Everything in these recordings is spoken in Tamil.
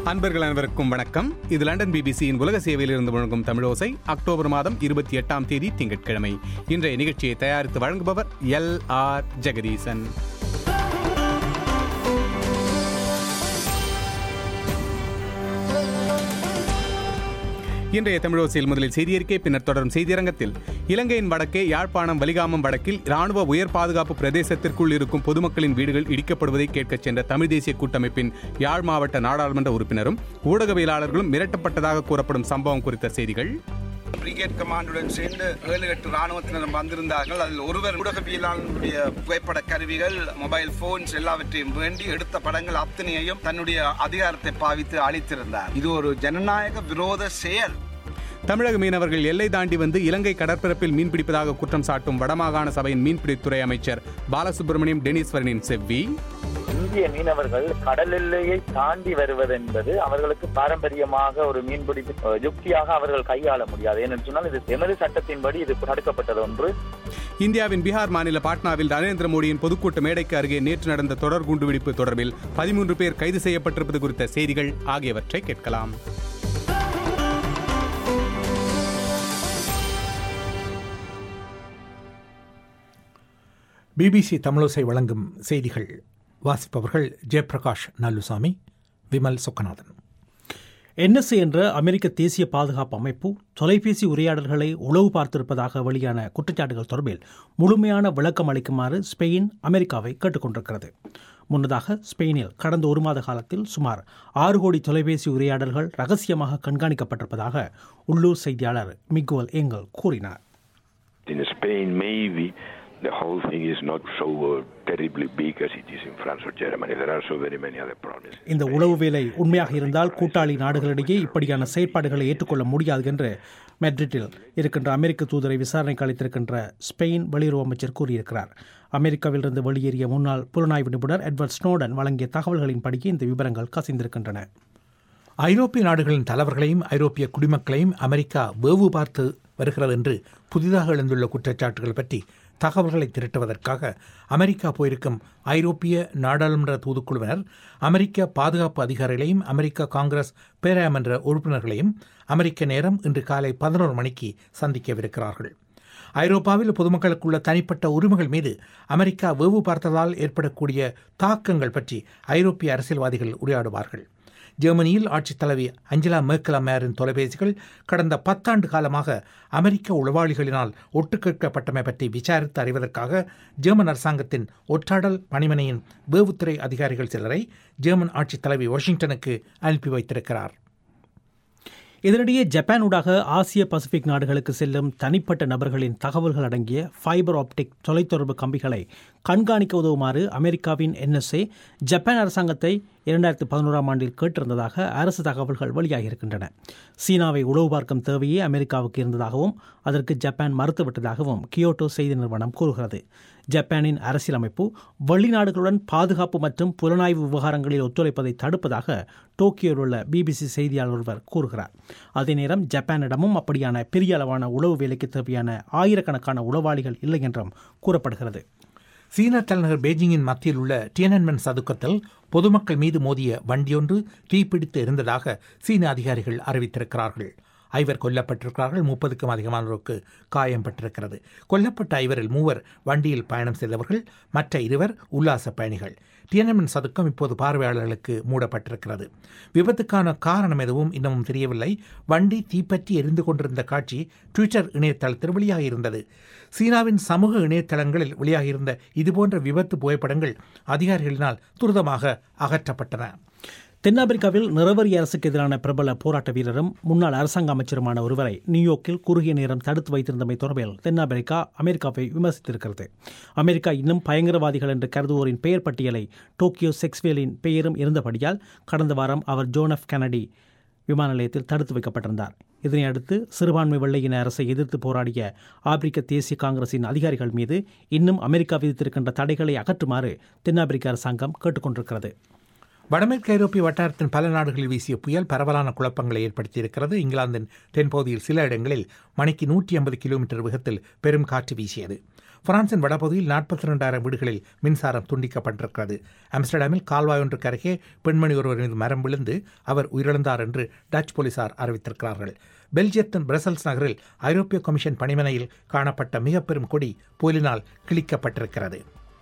அன்பர்கள் அனைவருக்கும் வணக்கம் இது லண்டன் பிபிசியின் உலக சேவையில் இருந்து முழங்கும் தமிழோசை அக்டோபர் மாதம் இருபத்தி எட்டாம் தேதி திங்கட்கிழமை இன்றைய நிகழ்ச்சியை தயாரித்து வழங்குபவர் எல் ஆர் ஜெகதீசன் இன்றைய தமிழோசையில் முதலில் செய்தியறிக்கை பின்னர் தொடரும் செய்தியரங்கத்தில் இலங்கையின் வடக்கே யாழ்ப்பாணம் வலிகாமம் வடக்கில் ராணுவ உயர் பாதுகாப்பு பிரதேசத்திற்குள் இருக்கும் பொதுமக்களின் வீடுகள் இடிக்கப்படுவதை கேட்கச் சென்ற தமிழ் தேசிய கூட்டமைப்பின் யாழ் மாவட்ட நாடாளுமன்ற உறுப்பினரும் ஊடகவியலாளர்களும் மிரட்டப்பட்டதாக கூறப்படும் சம்பவம் குறித்த செய்திகள் பிரிகேட் கமாண்டுடன் சேர்ந்து ஏழு எட்டு ராணுவத்தினர் வந்திருந்தார்கள் அதில் ஒருவர் ஊடகவியலாளருடைய புகைப்பட கருவிகள் மொபைல் போன்ஸ் எல்லாவற்றையும் வேண்டி எடுத்த படங்கள் அத்தனையையும் தன்னுடைய அதிகாரத்தை பாவித்து அளித்திருந்தார் இது ஒரு ஜனநாயக விரோத செயல் தமிழக மீனவர்கள் எல்லை தாண்டி வந்து இலங்கை கடற்பரப்பில் மீன்பிடிப்பதாக குற்றம் சாட்டும் வடமாகாண சபையின் மீன்பிடித்துறை அமைச்சர் பாலசுப்ரமணியம் டெனிஸ்வரனின் செவ்வி இந்திய மீனவர்கள் கடல் எல்லையை தாண்டி வருவது என்பது அவர்களுக்கு பாரம்பரியமாக ஒரு மீன்பிடி அஹ், யுக்தியாக அவர்கள் கையாள முடியாது ஏனென்று சொன்னால் இது எமது சட்டத்தின்படி இது தடுக்கப்பட்டது ஒன்று இந்தியாவின் பீகார் மாநில பாட்னாவில் நரேந்திர மோடியின் பொதுக்கூட்ட மேடைக்கு அருகே நேற்று நடந்த தொடர் குண்டுவெடிப்பு தொடர்பில் பதிமூன்று பேர் கைது செய்யப்பட்டிருப்பது குறித்த செய்திகள் ஆகியவற்றை கேட்கலாம் பிபிசி தமிழோசை வழங்கும் செய்திகள் வாசிப்பவர்கள் ஜெயபிரகாஷ் நல்லுசாமி விமல் சொக்கநாதன் என்எஸ்ஏ என்ற அமெரிக்க தேசிய பாதுகாப்பு அமைப்பு தொலைபேசி உரையாடல்களை உளவு பார்த்திருப்பதாக வெளியான குற்றச்சாட்டுகள் தொடர்பில் முழுமையான விளக்கம் அளிக்குமாறு ஸ்பெயின் அமெரிக்காவை கேட்டுக்கொண்டிருக்கிறது முன்னதாக ஸ்பெயினில் கடந்த ஒரு மாத காலத்தில் சுமார் ஆறு கோடி தொலைபேசி உரையாடல்கள் ரகசியமாக கண்காணிக்கப்பட்டிருப்பதாக உள்ளூர் செய்தியாளர் மிகுவல் ஏங்கல் கூறினார் In Spain, maybe the whole thing is not so uh, terribly big as it is in France or Germany. There are so very many other problems. இந்த உளவு வேலை உண்மையாக இருந்தால் கூட்டாளி நாடுகளிடையே இப்படியான செயற்பாடுகளை ஏற்றுக்கொள்ள முடியாது என்று மெட்ரிட்டில் இருக்கின்ற அமெரிக்க தூதரை விசாரணைக்கு அளித்திருக்கின்ற ஸ்பெயின் வெளியுறவு அமைச்சர் கூறியிருக்கிறார் அமெரிக்காவிலிருந்து வெளியேறிய முன்னாள் புலனாய்வு நிபுணர் எட்வர்ட் ஸ்னோடன் வழங்கிய தகவல்களின்படியே இந்த விவரங்கள் கசிந்திருக்கின்றன ஐரோப்பிய நாடுகளின் தலைவர்களையும் ஐரோப்பிய குடிமக்களையும் அமெரிக்கா வேவு பார்த்து வருகிறது என்று புதிதாக எழுந்துள்ள குற்றச்சாட்டுகள் பற்றி தகவல்களை திரட்டுவதற்காக அமெரிக்கா போயிருக்கும் ஐரோப்பிய நாடாளுமன்ற தூதுக்குழுவினர் அமெரிக்க பாதுகாப்பு அதிகாரிகளையும் அமெரிக்க காங்கிரஸ் பேராயமன்ற உறுப்பினர்களையும் அமெரிக்க நேரம் இன்று காலை பதினோரு மணிக்கு சந்திக்கவிருக்கிறார்கள் ஐரோப்பாவில் பொதுமக்களுக்குள்ள தனிப்பட்ட உரிமைகள் மீது அமெரிக்கா வேவு பார்த்ததால் ஏற்படக்கூடிய தாக்கங்கள் பற்றி ஐரோப்பிய அரசியல்வாதிகள் உரையாடுவார்கள் ஜெர்மனியில் ஆட்சித் தலைவி அஞ்சலா மேர்க்கல் அம்மையாரின் தொலைபேசிகள் கடந்த பத்தாண்டு காலமாக அமெரிக்க உளவாளிகளினால் ஒட்டுக்கேட்கப்பட்டமை பற்றி விசாரித்து அறிவதற்காக ஜெர்மன் அரசாங்கத்தின் ஒற்றாடல் பணிமனையின் வேவுத்துறை அதிகாரிகள் சிலரை ஜெர்மன் ஆட்சித் தலைவி வாஷிங்டனுக்கு அனுப்பி வைத்திருக்கிறார் இதனிடையே ஜப்பானூடாக ஆசிய பசிபிக் நாடுகளுக்கு செல்லும் தனிப்பட்ட நபர்களின் தகவல்கள் அடங்கிய ஃபைபர் ஆப்டிக் தொலைத்தொடர்பு கம்பிகளை கண்காணிக்க உதவுமாறு அமெரிக்காவின் என்எஸ்ஏ ஜப்பான் அரசாங்கத்தை இரண்டாயிரத்து பதினோராம் ஆண்டில் கேட்டிருந்ததாக அரசு தகவல்கள் வெளியாகியிருக்கின்றன சீனாவை உளவு பார்க்கும் தேவையே அமெரிக்காவுக்கு இருந்ததாகவும் அதற்கு ஜப்பான் மறுத்துவிட்டதாகவும் கியோட்டோ செய்தி நிறுவனம் கூறுகிறது ஜப்பானின் அரசியலமைப்பு வெளிநாடுகளுடன் பாதுகாப்பு மற்றும் புலனாய்வு விவகாரங்களில் ஒத்துழைப்பதை தடுப்பதாக டோக்கியோவில் உள்ள பிபிசி செய்தியாளர் ஒருவர் கூறுகிறார் அதே நேரம் ஜப்பானிடமும் அப்படியான பெரிய அளவான உளவு வேலைக்கு தேவையான ஆயிரக்கணக்கான உளவாளிகள் இல்லை என்றும் கூறப்படுகிறது சீன தலைநகர் பெய்ஜிங்கின் மத்தியில் உள்ள டியனன்மென் சதுக்கத்தில் பொதுமக்கள் மீது மோதிய வண்டியொன்று தீப்பிடித்து இருந்ததாக சீன அதிகாரிகள் அறிவித்திருக்கிறார்கள் ஐவர் கொல்லப்பட்டிருக்கிறார்கள் முப்பதுக்கும் அதிகமானோருக்கு காயம் பட்டிருக்கிறது கொல்லப்பட்ட ஐவரில் மூவர் வண்டியில் பயணம் செய்தவர்கள் மற்ற இருவர் உல்லாச பயணிகள் டியனன்மென் சதுக்கம் இப்போது பார்வையாளர்களுக்கு மூடப்பட்டிருக்கிறது விபத்துக்கான காரணம் எதுவும் இன்னமும் தெரியவில்லை வண்டி தீப்பற்றி எரிந்து கொண்டிருந்த காட்சி ட்விட்டர் இணையதளத்தில் வெளியாகியிருந்தது சீனாவின் சமூக இணையதளங்களில் வெளியாகியிருந்த இதுபோன்ற விபத்து புகைப்படங்கள் அதிகாரிகளினால் துரிதமாக அகற்றப்பட்டன தென்னாப்பிரிக்காவில் நிறவரி அரசுக்கு எதிரான பிரபல போராட்ட வீரரும் முன்னாள் அரசாங்க அமைச்சருமான ஒருவரை நியூயார்க்கில் குறுகிய நேரம் தடுத்து வைத்திருந்தமை தொடர்பில் தென்னாப்பிரிக்கா அமெரிக்காவை விமர்சித்திருக்கிறது அமெரிக்கா இன்னும் பயங்கரவாதிகள் என்று கருதுவோரின் பெயர் பட்டியலை டோக்கியோ செக்ஸ்வேலின் பெயரும் இருந்தபடியால் கடந்த வாரம் அவர் ஜோன் எஃப் கெனடி விமான நிலையத்தில் தடுத்து வைக்கப்பட்டிருந்தார் இதனை அடுத்து சிறுபான்மை வெள்ளையின அரசை எதிர்த்து போராடிய ஆப்பிரிக்க தேசிய காங்கிரசின் அதிகாரிகள் மீது இன்னும் அமெரிக்கா விதித்திருக்கின்ற தடைகளை அகற்றுமாறு தென்னாப்பிரிக்க அரசாங்கம் கேட்டுக்கொண்டிருக்கிறது வடமேற்கு ஐரோப்பிய வட்டாரத்தின் பல நாடுகளில் வீசிய புயல் பரவலான குழப்பங்களை ஏற்படுத்தியிருக்கிறது இங்கிலாந்தின் தென்பகுதியில் சில இடங்களில் மணிக்கு நூற்றி ஐம்பது கிலோமீட்டர் வேகத்தில் பெரும் காற்று வீசியது பிரான்சின் வடபகுதியில் நாற்பத்தி ரெண்டாயிரம் வீடுகளில் மின்சாரம் துண்டிக்கப்பட்டிருக்கிறது ஆம்ஸ்டர்டாமில் கால்வாய் ஒன்றுக்கு அருகே பெண்மணி ஒருவர் மீது மரம் விழுந்து அவர் உயிரிழந்தார் என்று டச் போலீசார் அறிவித்திருக்கிறார்கள் பெல்ஜியத்தின் பிரசல்ஸ் நகரில் ஐரோப்பிய கமிஷன் பணிமனையில் காணப்பட்ட மிக பெரும் கொடி புயலினால் கிழிக்கப்பட்டிருக்கிறது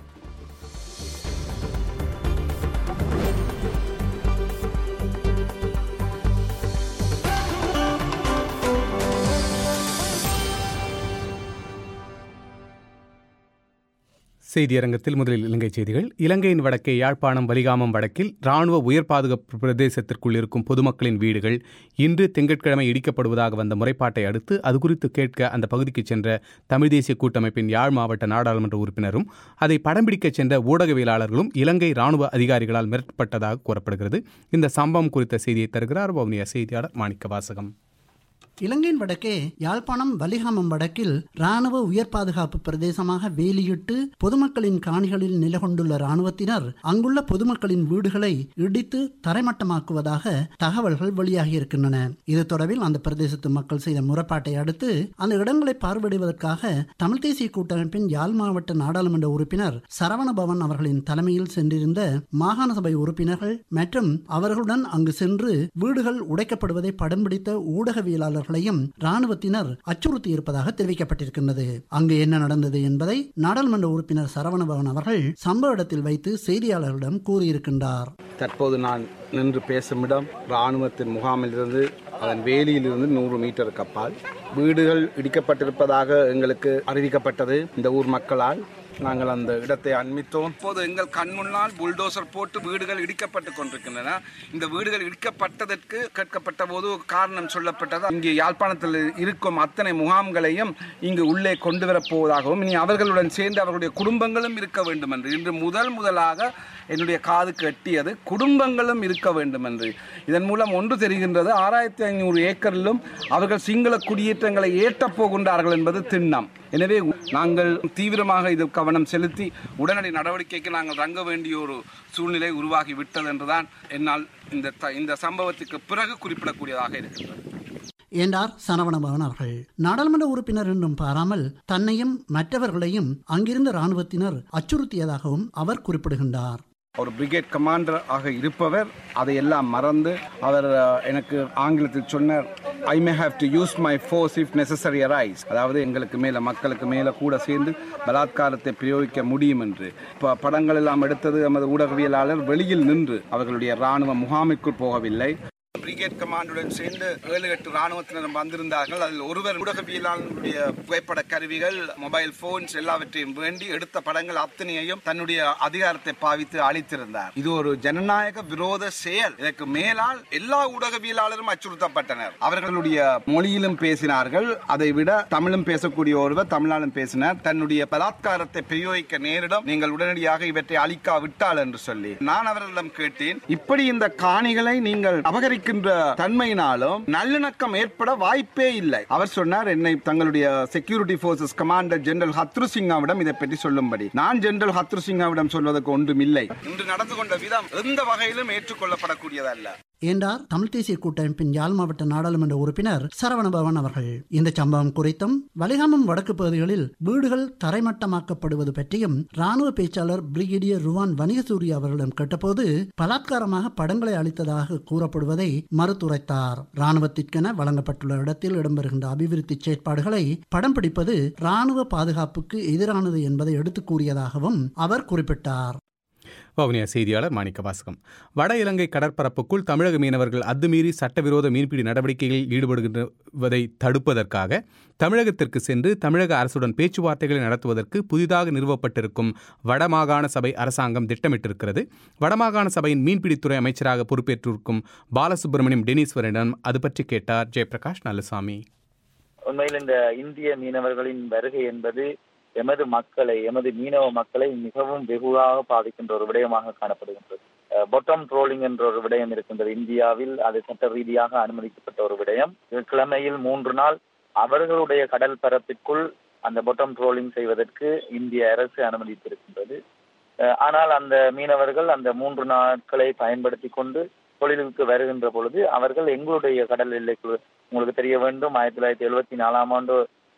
செய்தியரங்கத்தில் முதலில் இலங்கை செய்திகள் இலங்கையின் வடக்கே யாழ்ப்பாணம் வலிகாமம் வடக்கில் ராணுவ உயர் பாதுகாப்பு பிரதேசத்திற்குள் இருக்கும் பொதுமக்களின் வீடுகள் இன்று திங்கட்கிழமை இடிக்கப்படுவதாக வந்த முறைப்பாட்டை அடுத்து அது குறித்து கேட்க அந்த பகுதிக்கு சென்ற தமிழ் தேசிய கூட்டமைப்பின் யாழ் மாவட்ட நாடாளுமன்ற உறுப்பினரும் அதை படம் பிடிக்கச் சென்ற ஊடகவியலாளர்களும் இலங்கை ராணுவ அதிகாரிகளால் மிரட்டப்பட்டதாக கூறப்படுகிறது இந்த சம்பவம் குறித்த செய்தியை தருகிறார் வவுனியா செய்தியாளர் மாணிக்க வாசகம் இலங்கையின் வடக்கே யாழ்ப்பாணம் வலிகாமம் வடக்கில் ராணுவ உயர் பாதுகாப்பு பிரதேசமாக வேலியிட்டு பொதுமக்களின் காணிகளில் நிலை கொண்டுள்ள ராணுவத்தினர் அங்குள்ள பொதுமக்களின் வீடுகளை இடித்து தரைமட்டமாக்குவதாக தகவல்கள் வெளியாகி இருக்கின்றன இது தொடர்பில் அந்த பிரதேசத்து மக்கள் செய்த முறைப்பாட்டை அடுத்து அந்த இடங்களை பார்வையிடுவதற்காக தமிழ் தேசிய கூட்டமைப்பின் யாழ் மாவட்ட நாடாளுமன்ற உறுப்பினர் சரவணபவன் அவர்களின் தலைமையில் சென்றிருந்த மாகாண சபை உறுப்பினர்கள் மற்றும் அவர்களுடன் அங்கு சென்று வீடுகள் உடைக்கப்படுவதை படம் பிடித்த ஊடகவியலாளர்கள் வீரர்களையும் ராணுவத்தினர் அச்சுறுத்தி இருப்பதாக தெரிவிக்கப்பட்டிருக்கின்றது அங்கு என்ன நடந்தது என்பதை நாடாளுமன்ற உறுப்பினர் சரவணபவன் அவர்கள் சம்பவ இடத்தில் வைத்து செய்தியாளர்களிடம் கூறியிருக்கின்றார் தற்போது நான் நின்று பேசும் இடம் இராணுவத்தின் முகாமிலிருந்து அதன் வேலியிலிருந்து நூறு மீட்டருக்கு அப்பால் வீடுகள் இடிக்கப்பட்டிருப்பதாக எங்களுக்கு அறிவிக்கப்பட்டது இந்த ஊர் மக்களால் நாங்கள் அந்த இடத்தை அண்மித்தோம் இப்போது எங்கள் கண் முன்னால் புல்டோசர் போட்டு வீடுகள் இடிக்கப்பட்டு கொண்டிருக்கின்றன இந்த வீடுகள் இடிக்கப்பட்டதற்கு கேட்கப்பட்ட போது காரணம் சொல்லப்பட்டது இங்கே யாழ்ப்பாணத்தில் இருக்கும் அத்தனை முகாம்களையும் இங்கு உள்ளே கொண்டு வரப்போவதாகவும் இனி அவர்களுடன் சேர்ந்து அவர்களுடைய குடும்பங்களும் இருக்க வேண்டும் என்று இன்று முதல் முதலாக என்னுடைய காதுக்கு எட்டியது குடும்பங்களும் இருக்க வேண்டும் என்று இதன் மூலம் ஒன்று தெரிகின்றது ஆறாயிரத்தி ஐநூறு ஏக்கரிலும் அவர்கள் சிங்கள குடியேற்றங்களை ஏற்றப் போகின்றார்கள் என்பது திண்ணம் எனவே நாங்கள் தீவிரமாக இது கவனம் செலுத்தி உடனடி நடவடிக்கைக்கு நாங்கள் தங்க வேண்டிய ஒரு சூழ்நிலை உருவாகி விட்டது என்றுதான் என்னால் இந்த த- இந்த சம்பவத்துக்கு பிறகு குறிப்பிடக்கூடியதாக இருக்கின்றது என்றார் சரவணபவன் அவர்கள் நாடாளுமன்ற உறுப்பினர் என்றும் பாராமல் தன்னையும் மற்றவர்களையும் அங்கிருந்த ராணுவத்தினர் அச்சுறுத்தியதாகவும் அவர் குறிப்பிடுகின்றார் ஒரு பிரிகேட் கமாண்டர் ஆக இருப்பவர் அதையெல்லாம் மறந்து அவர் அஹ், எனக்கு ஆங்கிலத்தில் சொன்னார் I may have to use my force if necessary arise அதாவது எங்களுக்கு மேலே மக்களுக்கு மேலே கூட சேர்ந்து பலாத்காரத்தை பிரயோகிக்க முடியும் என்று இப்போ படங்கள் எல்லாம் எடுத்தது நமது ஊடகவியலாளர் வெளியில் நின்று அவர்களுடைய ராணுவ முகாமிற்குள் போகவில்லை பிரிகேட் கமாண்டுடன் சேர்ந்து ஏழு எட்டு ராணுவத்தினர் வந்திருந்தார்கள் அதில் ஒருவர் ஊடகவியலாளருடைய புகைப்பட கருவிகள் மொபைல் போன்ஸ் எல்லாவற்றையும் வேண்டி எடுத்த படங்கள் அத்தனையையும் தன்னுடைய அதிகாரத்தை பாவித்து அளித்திருந்தார் இது ஒரு ஜனநாயக விரோத செயல் இதற்கு மேலால் எல்லா ஊடகவியலாளரும் அச்சுறுத்தப்பட்டனர் அவர்களுடைய மொழியிலும் பேசினார்கள் அதை விட தமிழும் பேசக்கூடிய ஒருவர் தமிழாலும் பேசினார் தன்னுடைய பலாத்காரத்தை பிரயோகிக்க நேரிடும் நீங்கள் உடனடியாக இவற்றை அளிக்காவிட்டால் என்று சொல்லி நான் அவர்களிடம் கேட்டேன் இப்படி இந்த காணிகளை நீங்கள் அபகரிக்கின்ற தன்மையினாலும் நல்லிணக்கம் ஏற்பட வாய்ப்பே இல்லை அவர் சொன்னார் என்னை தங்களுடைய செக்யூரிட்டி போர்சஸ் கமாண்டர் ஜெனரல் ஹத்ரு சிங்காவிடம் இதை பற்றி சொல்லும்படி நான் ஜெனரல் ஹத்ரு சிங்காவிடம் சொல்வதற்கு ஒன்றும் இல்லை இன்று நடந்து கொண்ட விதம் எந்த வகையிலும் ஏற்றுக்கொள்ளப்படக்கூடியதல்ல என்றார் தமிழ் தேசிய கூட்டமைப்பின் யாழ் மாவட்ட நாடாளுமன்ற உறுப்பினர் சரவணபவன் அவர்கள் இந்த சம்பவம் குறித்தும் வலிகாமம் வடக்கு பகுதிகளில் வீடுகள் தரைமட்டமாக்கப்படுவது பற்றியும் ராணுவ பேச்சாளர் பிரிகேடியர் ருவான் வணிகசூரிய அவர்களிடம் கேட்டபோது பலாத்காரமாக படங்களை அளித்ததாக கூறப்படுவதை மறுத்துரைத்தார் ராணுவத்திற்கென வழங்கப்பட்டுள்ள இடத்தில் இடம்பெறுகின்ற அபிவிருத்தி செயற்பாடுகளை படம் பிடிப்பது ராணுவ பாதுகாப்புக்கு எதிரானது என்பதை எடுத்துக் கூறியதாகவும் அவர் குறிப்பிட்டார் வவுனியா செய்தியாளர் மாணிக்க வாசகம் வட இலங்கை கடற்பரப்புக்குள் தமிழக மீனவர்கள் அத்துமீறி சட்டவிரோத மீன்பிடி நடவடிக்கைகளில் ஈடுபடுகின்றவதை தடுப்பதற்காக தமிழகத்திற்கு சென்று தமிழக அரசுடன் பேச்சுவார்த்தைகளை நடத்துவதற்கு புதிதாக நிறுவப்பட்டிருக்கும் வடமாகாண சபை அரசாங்கம் திட்டமிட்டிருக்கிறது வடமாகாண சபையின் மீன்பிடித்துறை அமைச்சராக பொறுப்பேற்றிருக்கும் பாலசுப்ரமணியம் டெனீஸ்வரனிடம் அது பற்றி கேட்டார் ஜெயபிரகாஷ் நல்லசாமி உண்மையில் இந்த இந்திய மீனவர்களின் வருகை என்பது எமது மக்களை எமது மீனவ மக்களை மிகவும் வெகுவாக பாதிக்கின்ற ஒரு விடயமாக காணப்படுகின்றது பொட்டம் ட்ரோலிங் என்ற ஒரு விடயம் இருக்கின்றது இந்தியாவில் அது சட்ட ரீதியாக அனுமதிக்கப்பட்ட ஒரு விடயம் இது கிழமையில் மூன்று நாள் அவர்களுடைய கடல் பரப்பிற்குள் அந்த பொட்டம் ட்ரோலிங் செய்வதற்கு இந்திய அரசு அனுமதித்திருக்கின்றது அஹ் ஆனால் அந்த மீனவர்கள் அந்த மூன்று நாட்களை பயன்படுத்தி கொண்டு தொழிலுக்கு வருகின்ற பொழுது அவர்கள் எங்களுடைய கடல் எல்லைக்குள் உங்களுக்கு தெரிய வேண்டும் ஆயிரத்தி தொள்ளாயிரத்தி எழுபத்தி நாலாம் ஆண்டு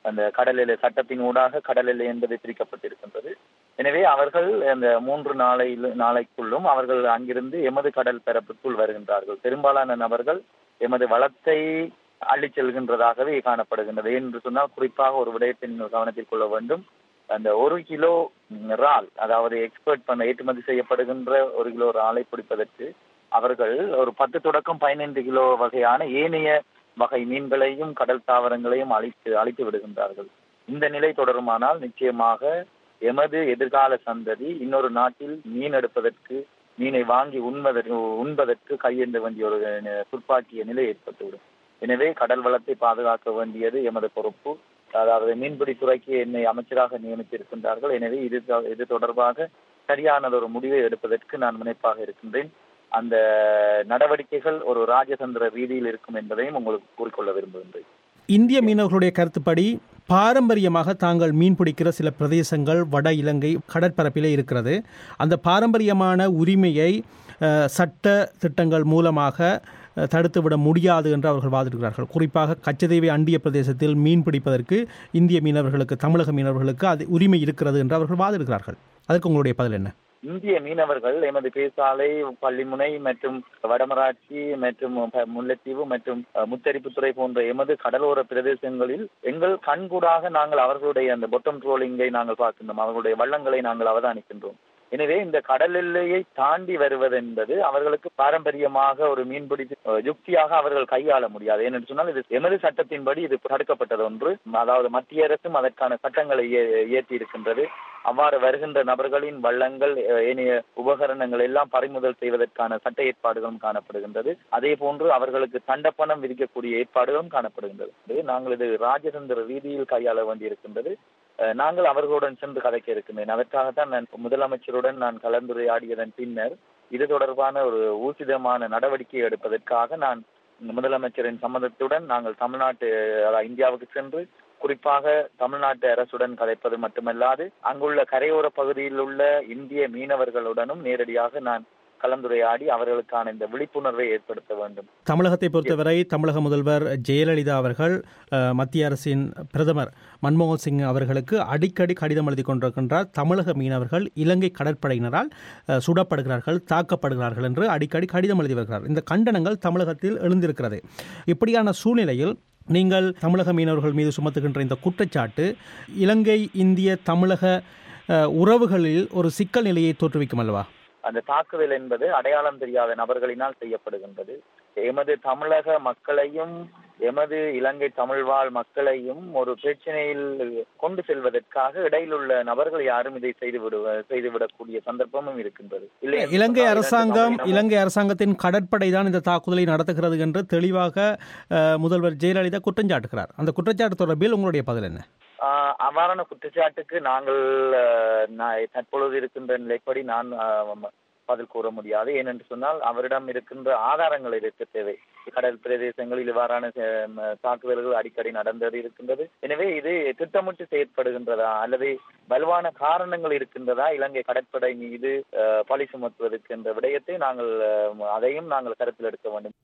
அந்த கடல் எல்லை சட்டத்தின் ஊடாக கடல் எல்லை என்பது பிரிக்கப்பட்டிருக்கின்றது எனவே அவர்கள் அந்த மூன்று நாளையில் நாளைக்குள்ளும் அவர்கள் அங்கிருந்து எமது கடல் பரப்புக்குள் வருகின்றார்கள் பெரும்பாலான நபர்கள் எமது வளத்தை அள்ளிச் செல்கின்றதாகவே காணப்படுகின்றது என்று சொன்னால் குறிப்பாக ஒரு விடயத்தை நீங்கள் கவனத்தில் கொள்ள வேண்டும் அந்த ஒரு கிலோ இறால் அதாவது எக்ஸ்போர்ட் பண்ண ஏற்றுமதி செய்யப்படுகின்ற ஒரு கிலோ இறாலை பிடிப்பதற்கு அவர்கள் ஒரு பத்து தொடக்கம் பதினைந்து கிலோ வகையான ஏனைய வகை மீன்களையும் கடல் தாவரங்களையும் அழித்து அழித்து விடுகின்றார்கள் இந்த நிலை தொடருமானால் நிச்சயமாக எமது எதிர்கால சந்ததி இன்னொரு நாட்டில் மீன் எடுப்பதற்கு மீனை வாங்கி உண்பதற்கு உண்பதற்கு கையெழுந்த வேண்டிய ஒரு துப்பாக்கிய நிலை ஏற்பட்டுவிடும் எனவே கடல் வளத்தை பாதுகாக்க வேண்டியது எமது பொறுப்பு அதாவது மீன்பிடி துறைக்கு என்னை அமைச்சராக நியமித்திருக்கின்றார்கள் எனவே இது இது தொடர்பாக சரியானது ஒரு முடிவை எடுப்பதற்கு நான் முனைப்பாக இருக்கின்றேன் அந்த நடவடிக்கைகள் ஒரு ராஜதந்திர ரீதியில் இருக்கும் என்பதையும் உங்களுக்கு கூறிக்கொள்ள விரும்புகின்றேன் இந்திய மீனவர்களுடைய கருத்துப்படி பாரம்பரியமாக தாங்கள் மீன் பிடிக்கிற சில பிரதேசங்கள் வட இலங்கை கடற்பரப்பிலே இருக்கிறது அந்த பாரம்பரியமான உரிமையை அஹ், சட்ட திட்டங்கள் மூலமாக அஹ், தடுத்துவிட முடியாது என்று அவர்கள் வாதிடுகிறார்கள் குறிப்பாக கச்சதீவை அண்டிய பிரதேசத்தில் மீன் பிடிப்பதற்கு இந்திய மீனவர்களுக்கு தமிழக மீனவர்களுக்கு அது உரிமை இருக்கிறது என்று அவர்கள் வாதிடுகிறார்கள் அதற்கு உங்களுடைய பதில் என்ன இந்திய மீனவர்கள் எமது பேசாலை பள்ளிமுனை மற்றும் வடமராட்சி மற்றும் ப- முல்லைத்தீவு மற்றும் அஹ், முத்தரிப்புத்துறை போன்ற எமது கடலோர பிரதேசங்களில் எங்கள் கண்கூடாக நாங்கள் அவர்களுடைய அந்த பொட்டம் ட்ரோலிங்கை நாங்கள் பார்க்கின்றோம் அவர்களுடைய வள்ளங்களை நாங்கள் அவதானிக்கின்றோம் எனவே இந்த கடல் எல்லையை தாண்டி வருவது என்பது அவர்களுக்கு பாரம்பரியமாக ஒரு மீன்பிடி அஹ், யுக்தியாக அவர்கள் கையாள முடியாது ஏனென்று சொன்னால் இது எமது சட்டத்தின்படி இது தடுக்கப்பட்டது ஒன்று அதாவது மத்திய அரசும் அதற்கான சட்டங்களை இயே- இயற்றி இருக்கின்றது அவ்வாறு வருகின்ற நபர்களின் வள்ளங்கள் அஹ், ஏனைய உபகரணங்கள் எல்லாம் பறிமுதல் செய்வதற்கான சட்ட ஏற்பாடுகளும் காணப்படுகின்றது அதே போன்று அவர்களுக்கு தண்டப்பணம் விதிக்கக்கூடிய ஏற்பாடுகளும் காணப்படுகின்றது இது நாங்கள் இது ராஜதந்திர ரீதியில் கையாள வேண்டியிருக்கின்றது அஹ், நாங்கள் அவர்களுடன் சென்று கதைக்க இருக்கின்றேன் அதற்காகத்தான் நான் முதலமைச்சருடன் நான் கலந்துரையாடியதன் பின்னர் இது தொடர்பான ஒரு ஊசிதமான நடவடிக்கை எடுப்பதற்காக நான் முதலமைச்சரின் சம்மதத்துடன் நாங்கள் தமிழ்நாட்டு அதாவது இந்தியாவுக்கு சென்று குறிப்பாக தமிழ்நாட்டு அரசுடன் கதைப்பது மட்டுமல்லாது அங்குள்ள கரையோர பகுதியில் உள்ள இந்திய மீனவர்களுடனும் நேரடியாக நான் கலந்துரையாடி அவர்களுக்கான இந்த விழிப்புணர்வை ஏற்படுத்த வேண்டும் தமிழகத்தை பொறுத்தவரை தமிழக முதல்வர் ஜெயலலிதா அவர்கள் அஹ், மத்திய அரசின் பிரதமர் மன்மோகன் சிங் அவர்களுக்கு அடிக்கடி கடிதம் எழுதி கொண்டிருக்கின்றார் தமிழக மீனவர்கள் இலங்கை கடற்படையினரால் அஹ், சுடப்படுகிறார்கள் தாக்கப்படுகிறார்கள் என்று அடிக்கடி கடிதம் எழுதி வருகிறார் இந்த கண்டனங்கள் தமிழகத்தில் எழுந்திருக்கிறது இப்படியான சூழ்நிலையில் நீங்கள் தமிழக மீனவர்கள் மீது சுமத்துகின்ற இந்த குற்றச்சாட்டு இலங்கை இந்திய தமிழக அஹ், உறவுகளில் ஒரு சிக்கல் நிலையை தோற்றுவிக்கும் அல்லவா அந்த தாக்குதல் என்பது அடையாளம் தெரியாத நபர்களினால் செய்யப்படுகின்றது எமது தமிழக மக்களையும் எமது இலங்கை தமிழ்வாழ் மக்களையும் ஒரு பிரச்சனையில் கொண்டு செல்வதற்காக இடையில் உள்ள நபர்கள் யாரும் இதை செய்து விடுவ செய்துவிடக்கூடிய சந்தர்ப்பமும் இருக்கின்றது இல்லை என்று இலங்கை சொன்னால் இரண்டு அரசாங்கம் தமிழினமும் இலங்கை அரசாங்கத்தின் கடற்படை தான் இந்த தாக்குதலை நடத்துகிறது என்று தெளிவாக அஹ், முதல்வர் ஜெயலலிதா குற்றஞ்சாட்டுகிறார் அந்த குற்றச்சாட்டு தொடர்பில் உங்களுடைய பதில் என்ன ஆஹ் அவ்வாறான குற்றச்சாட்டுக்கு நாங்கள் ஆஹ், நான் தற்பொழுது இருக்கின்ற நிலைப்படி நான் ஆஹ், ம- பதில் கூற முடியாது ஏனென்று சொன்னால் அவரிடம் இருக்கின்ற ஆதாரங்கள் இருக்க தேவை கடல் பிரதேசங்களில் இவ்வாறான ஆஹ், ம- தாக்குதல்கள் அடிக்கடி நடந்தது இருக்கின்றது எனவே இது திட்டமிட்டு செயற்படுகின்றதா அல்லது வலுவான காரணங்கள் இருக்கின்றதா இலங்கை கடற்படை மீது ஆஹ், பழி சுமத்துவதற்கு என்ற விடயத்தை நாங்கள் ஆஹ், அதையும் நாங்கள் கருத்தில் எடுக்க வேண்டும்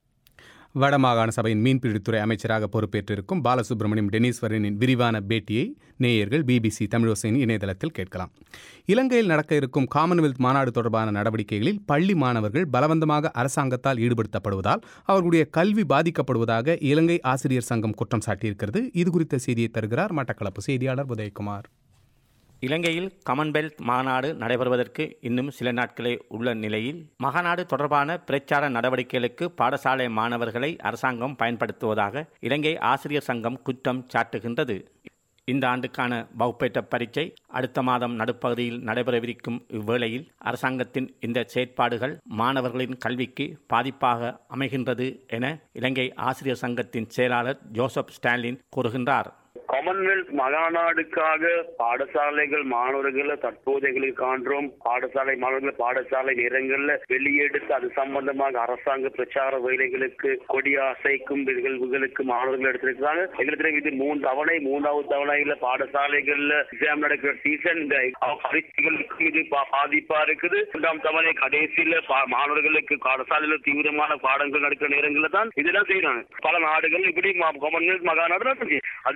வடமாகாண சபையின் மீன்பிடித்துறை அமைச்சராக பொறுப்பேற்றிருக்கும் பாலசுப்ரமணியம் டெனிஸ்வரனின் விரிவான பேட்டியை நேயர்கள் பிபிசி தமிழோசையின் இணையதளத்தில் கேட்கலாம் இலங்கையில் நடக்க இருக்கும் காமன்வெல்த் மாநாடு தொடர்பான நடவடிக்கைகளில் பள்ளி மாணவர்கள் பலவந்தமாக அரசாங்கத்தால் ஈடுபடுத்தப்படுவதால் அவர்களுடைய கல்வி பாதிக்கப்படுவதாக இலங்கை ஆசிரியர் சங்கம் குற்றம் சாட்டியிருக்கிறது இது குறித்த செய்தியை தருகிறார் மட்டக்களப்பு செய்தியாளர் உதயகுமார் இலங்கையில் காமன்வெல்த் மாநாடு நடைபெறுவதற்கு இன்னும் சில நாட்களே உள்ள நிலையில் மகாநாடு தொடர்பான பிரச்சார நடவடிக்கைகளுக்கு பாடசாலை மாணவர்களை அரசாங்கம் பயன்படுத்துவதாக இலங்கை ஆசிரியர் சங்கம் குற்றம் சாட்டுகின்றது இந்த ஆண்டுக்கான வகுப்பேற்ற பரீட்சை அடுத்த மாதம் நடுப்பகுதியில் நடைபெறவிருக்கும் இவ்வேளையில் அரசாங்கத்தின் இந்த செயற்பாடுகள் மாணவர்களின் கல்விக்கு பாதிப்பாக அமைகின்றது என இலங்கை ஆசிரியர் சங்கத்தின் செயலாளர் ஜோசப் ஸ்டாலின் கூறுகின்றார் காமன்வெல்த் மகாநாடுக்காக பாடசாலைகள் மாணவர்களை தற்போது எங்களுக்கு காண்றோம் பாடசாலை மாணவர்கள் பாடசாலை நேரங்கள்ல வெளியெடுத்து அது சம்பந்தமாக அரசாங்க பிரச்சார வேலைகளுக்கு கொடி அசைக்கும் நிகழ்வுகளுக்கு மாணவர்கள் எடுத்திருக்கிறாங்க எங்களுக்கு தெரியும் இது மூணு தவணை மூன்றாவது தவணையில பாடசாலைகள்ல எக்ஸாம் நடக்கிற சீசன் இந்த பரீட்சைகளுக்கும் இது பா- பாதிப்பா இருக்குது இரண்டாம் தவணை கடைசியில பா- மாணவர்களுக்கு பாடசாலையில தீவிரமான பாடங்கள் நடக்கிற நேரங்கள்ல தான் இதெல்லாம் செய்யறாங்க பல நாடுகள் இப்படி மா- காமன்வெல்த் மகாநாடு நடந்துச்சு அதுகள் அந்த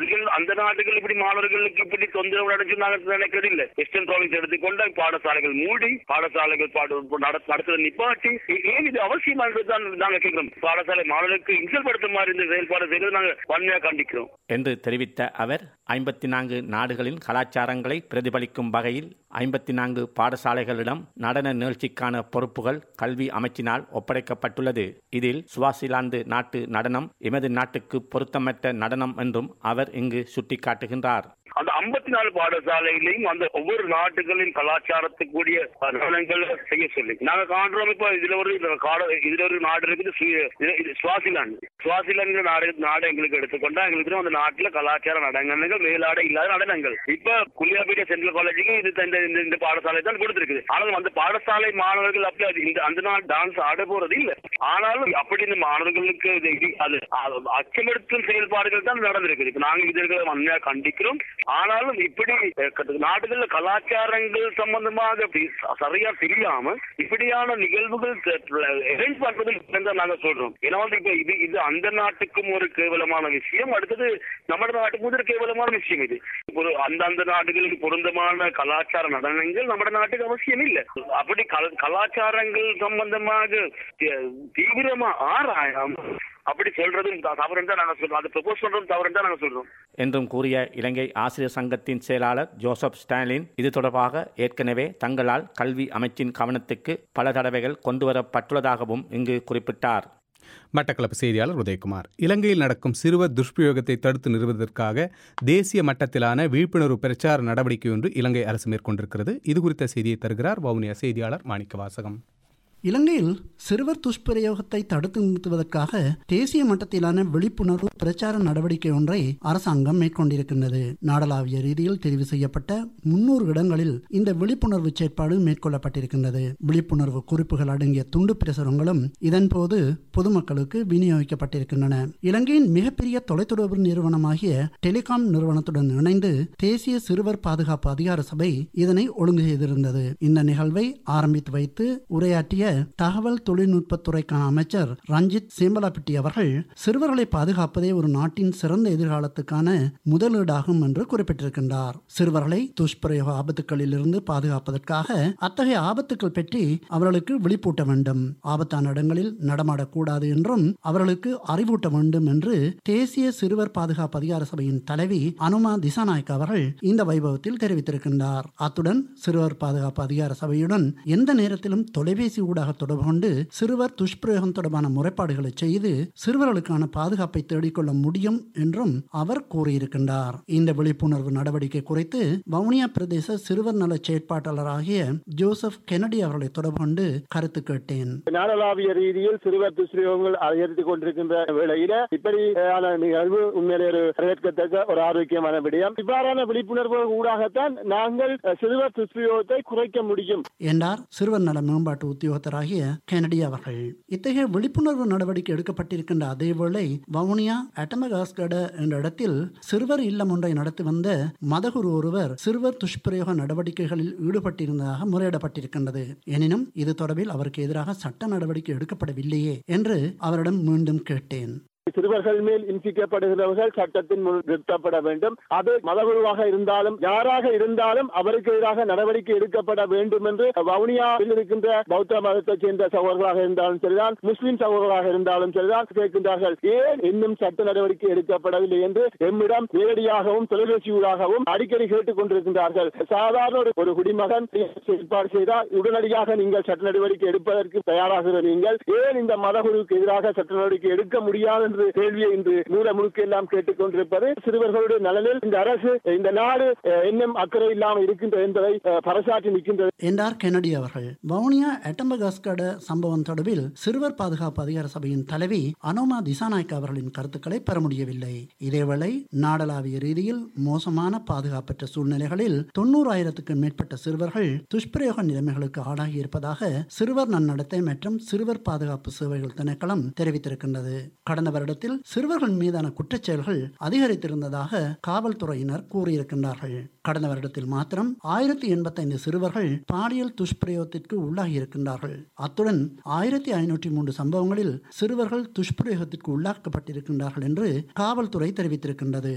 அந்த நாட்டுகள் இப்படி மாணவர்களுக்கு இப்படி தொந்தரவு நடந்து நாங்கள் நினைக்கிறது இல்லை வெஸ்டர்ன் ப்ராவின்ஸ் எடுத்துக்கொண்ட பாடசாலைகள் மூடி பாடசாலைகள் பாடு நட- நடத்துறதை நிப்பாட்டி ஏ- ஏன் இது அவசியமா தான் நாங்க கேட்கிறோம் பாடசாலை மாணவர்களுக்கு இன்சல்படுத்த மாதிரி இந்த செயல்பாடு செய்வது நாங்க வன்மையா கண்டிக்கிறோம் என்று தெரிவித்த அவர் ஐம்பத்தி நான்கு நாடுகளின் கலாச்சாரங்களை பிரதிபலிக்கும் வகையில் ஐம்பத்தி நான்கு பாடசாலைகளிடம் நடன நிகழ்ச்சிக்கான பொறுப்புகள் கல்வி அமைச்சினால் ஒப்படைக்கப்பட்டுள்ளது இதில் சுவாசிலாந்து நாட்டு நடனம் எமது நாட்டுக்கு பொருத்தமற்ற நடனம் என்றும் அவர் இங்கு சுட்டிக்காட்டுகின்றார் அந்த ஐம்பத்தி நாலு பாடசாலையிலையும் அந்த ஒவ்வொரு நாட்டுகளின் கலாச்சாரத்துக்குரிய நடனங்களை செய்ய சொல்லி நாங்க காண்றோம் இப்ப இதுல ஒரு இந்த காட- இதுல ஒரு நாடு இருக்குது சு- இது- இது சுவாசிலாந்து சுவாசிலாந்து நாடு நாடு எங்களுக்கு எடுத்துக்கொண்டா எங்களுக்கு தெரியும் அந்த நாட்டுல கலாச்சார நடனங்கள் மேலாடை இல்லாத நடனங்கள் இப்ப குளியாபீடியா சென்ட்ரல் காலேஜுக்கு இது இந்த- இந்த இந்த பாடசாலை தான் கொடுத்திருக்குது ஆனாலும் அந்த பாடசாலை மாணவர்கள் அப்படி அது இந்த அந்த நாள் டான்ஸ் ஆட போறது இல்ல ஆனாலும் அப்படி இந்த மாணவர்களுக்கு இது- இது- அது அது அச்சமறுத்தும் செயல்பாடுகள் தான் நடந்திருக்குது இப்ப நாங்க இதற்கு வன்மையா கண்டிக்கிறோம் ஆனாலும் இப்படி அஹ், க- நாடுகள்ல கலாச்சாரங்கள் சம்பந்தமாக இப்படி ச- சரியா தெரியாம இப்படியான நிகழ்வுகள் அரேஞ்ச் பண்றது இல்லைன்னு தான் நாங்க சொல்றோம் ஏன்னா வந்து இப்ப இது இது அந்த நாட்டுக்கும் ஒரு கேவலமான விஷயம் அடுத்தது நம்ம நாட்டுக்கும் ஒரு கேவலமான விஷயம் இது ஒரு அந்தந்த நாடுகளுக்கு பொருந்தமான கலாச்சார நடனங்கள் நம்ம நாட்டுக்கு அவசியம் இல்லை அப்படி கல- கலாச்சாரங்கள் சம்பந்தமாக தி- தீவிரமா ஆராயாம அப்படி சொல்றதும் த- தவறுன்னு தான் நாங்க சொல்றோம் அதை ப்ரொபோஸ் பண்றதும் தவறுன்னு தான் நாங்க சொல்றோம் என்றும் கூறிய இலங்கை ஆசிரியர் சங்கத்தின் செயலாளர் ஜோசப் ஸ்டாலின் இது தொடர்பாக ஏற்கனவே தங்களால் கல்வி அமைச்சின் கவனத்துக்கு பல தடவைகள் கொண்டுவரப்பட்டுள்ளதாகவும் இங்கு குறிப்பிட்டார் மட்டக்களப்பு செய்தியாளர் உதயகுமார் இலங்கையில் நடக்கும் சிறுவர் துஷ்பிரயோகத்தை தடுத்து நிறுவதற்காக தேசிய மட்டத்திலான விழிப்புணர்வு பிரச்சார நடவடிக்கை ஒன்று இலங்கை அரசு மேற்கொண்டிருக்கிறது இது குறித்த செய்தியை தருகிறார் வவுனியா செய்தியாளர் மாணிக்க வாசகம் இலங்கையில் சிறுவர் துஷ்பிரயோகத்தை தடுத்து நிறுத்துவதற்காக தேசிய மட்டத்திலான விழிப்புணர்வு பிரச்சார நடவடிக்கை ஒன்றை அரசாங்கம் மேற்கொண்டிருக்கின்றது நாடளாவிய ரீதியில் தெரிவு செய்யப்பட்ட முன்னூறு இடங்களில் இந்த விழிப்புணர்வு செயற்பாடு மேற்கொள்ளப்பட்டிருக்கின்றது விழிப்புணர்வு குறிப்புகள் அடங்கிய துண்டு பிரசுரங்களும் இதன்போது பொதுமக்களுக்கு விநியோகிக்கப்பட்டிருக்கின்றன இலங்கையின் மிகப்பெரிய தொலைத்தொடர்பு நிறுவனமாகிய டெலிகாம் நிறுவனத்துடன் இணைந்து தேசிய சிறுவர் பாதுகாப்பு அதிகார சபை இதனை ஒழுங்கு செய்திருந்தது இந்த நிகழ்வை ஆரம்பித்து வைத்து உரையாற்றிய தகவல் தொழில்நுட்பத்துறைக்கான அமைச்சர் ரஞ்சித் சேம்பலாப்பிட்டி அவர்கள் சிறுவர்களை பாதுகாப்பதே ஒரு நாட்டின் சிறந்த எதிர்காலத்துக்கான முதலீடாகும் என்று குறிப்பிட்டிருக்கின்றார் சிறுவர்களை துஷ்பிரயோக ஆபத்துக்களிலிருந்து பாதுகாப்பதற்காக அத்தகைய ஆபத்துக்கள் பற்றி அவர்களுக்கு விழிப்பூட்ட வேண்டும் ஆபத்தான இடங்களில் நடமாடக்கூடாது என்றும் அவர்களுக்கு அறிவூட்ட வேண்டும் என்று தேசிய சிறுவர் பாதுகாப்பு அதிகார சபையின் தலைவி அனுமா திசாநாயக் அவர்கள் இந்த வைபவத்தில் தெரிவித்திருக்கின்றார் அத்துடன் சிறுவர் பாதுகாப்பு அதிகார சபையுடன் எந்த நேரத்திலும் தொலைபேசி ஊடாக தொடர்பு கொண்டு சிறுவர் துஷ்பிரயோகம் தொடர்பான முறைப்பாடுகளை செய்து சிறுவர்களுக்கான பாதுகாப்பை தேடிக்கொள்ள முடியும் என்றும் அவர் கூறியிருக்கின்றார் இந்த விழிப்புணர்வு நடவடிக்கை குறித்து வவுனியா பிரதேச சிறுவர் நல செயற்பாட்டாளராகிய ஜோசப் கெனடி அவர்களை தொடர்பு கொண்டு கருத்து கேட்டேன் நாடளாவிய ரீதியில் சிறுவர் துஷ்பிரயோகங்கள் அதிகரித்துக் கொண்டிருக்கின்ற வேளையில இப்படியான நிகழ்வு உண்மையிலே ஒரு வரவேற்கத்தக்க ஒரு ஆரோக்கியமான விடயம் இவ்வாறான விழிப்புணர்வு ஊடாகத்தான் நாங்கள் அஹ், சிறுவர் துஷ்பிரயோகத்தை குறைக்க முடியும் என்றார் சிறுவர் நல மேம்பாட்டு உத்தியோகத்தராகிய கெனடி அவர்கள் இத்தகைய விழிப்புணர்வு நடவடிக்கை எடுக்கப்பட்டிருக்கின்ற அதேவேளை வவுனியா அட்டமகாஸ்கட என்ற இடத்தில் சிறுவர் இல்லம் ஒன்றை நடத்தி வந்த மதகுரு ஒருவர் சிறுவர் துஷ்பிரயோக நடவடிக்கைகளில் ஈடுபட்டிருந்ததாக முறையிடப்பட்டிருக்கின்றது எனினும் இது தொடர்பில் அவருக்கு எதிராக சட்ட நடவடிக்கை எடுக்கப்படவில்லையே என்று அவரிடம் மீண்டும் கேட்டேன் சிறுவர்கள் மேல் இன்சிக்கப்படுகிறவர்கள் சட்டத்தின் முன் நிறுத்தப்பட வேண்டும் அது மதகுருவாக இருந்தாலும் யாராக இருந்தாலும் அவருக்கு எதிராக நடவடிக்கை எடுக்கப்பட வேண்டும் என்று வவுனியாவில் இருக்கின்ற பௌத்த மதத்தைச் சேர்ந்த சகோதரர்களாக இருந்தாலும் சரிதான் முஸ்லிம் சகோதரர்களாக இருந்தாலும் சரிதான் கேட்கின்றார்கள் ஏன் இன்னும் சட்ட நடவடிக்கை எடுக்கப்படவில்லை என்று எம்மிடம் நேரடியாகவும் தொலைபேசியூடாகவும் அடிக்கடி கேட்டுக் கொண்டிருக்கின்றார்கள் சாதாரண ஒரு- ஒரு குடிமகன் செயல்பாடு செய்தால் உடனடியாக நீங்கள் சட்ட நடவடிக்கை எடுப்பதற்கு தயாராகிற நீங்கள் ஏன் இந்த மதகுருவுக்கு எதிராக சட்ட நடவடிக்கை எடுக்க முடியாது என்று கேள்வியை இன்று மூல முழுக்க எல்லாம் கேட்டுக் கொண்டிருப்பது சிறுவர்களுடைய நலனில் இந்த அரசு இந்த நாடு அஹ், இன்னும் அக்கறை இல்லாமல் இருக்கின்றது என்பதை அஹ், பறைசாற்றி நிற்கின்றது என்றார் கெனடி அவர்கள் வவுனியா அட்டம்பகாஸ்கட சம்பவம் தொடர்பில் சிறுவர் பாதுகாப்பு அதிகார சபையின் தலைவி அனோமா திசாநாயக் அவர்களின் கருத்துக்களை பெற முடியவில்லை இதேவேளை நாடளாவிய ரீதியில் மோசமான பாதுகாப்பற்ற சூழ்நிலைகளில் தொண்ணூறாயிரத்துக்கும் மேற்பட்ட சிறுவர்கள் துஷ்பிரயோக நிலைமைகளுக்கு ஆளாகி இருப்பதாக சிறுவர் நன்னடத்தை மற்றும் சிறுவர் பாதுகாப்பு சேவைகள் திணைக்களம் தெரிவித்திருக்கின்றது கடந்த வருடத்தில் சிறுவர்கள் மீதான குற்றச்செயல்கள் அதிகரித்திருந்ததாக காவல்துறையினர் கூறியிருக்கின்றார்கள் கடந்த வருடத்தில் மாத்திரம் ஆயிரத்தி எண்பத்தைந்து சிறுவர்கள் பாலியல் துஷ்பிரயோகத்திற்கு உள்ளாகி இருக்கின்றார்கள் அத்துடன் ஆயிரத்தி ஐநூற்றி மூன்று சம்பவங்களில் சிறுவர்கள் துஷ்பிரயோகத்திற்கு உள்ளாக்கப்பட்டிருக்கின்றார்கள் என்று காவல்துறை தெரிவித்திருக்கின்றது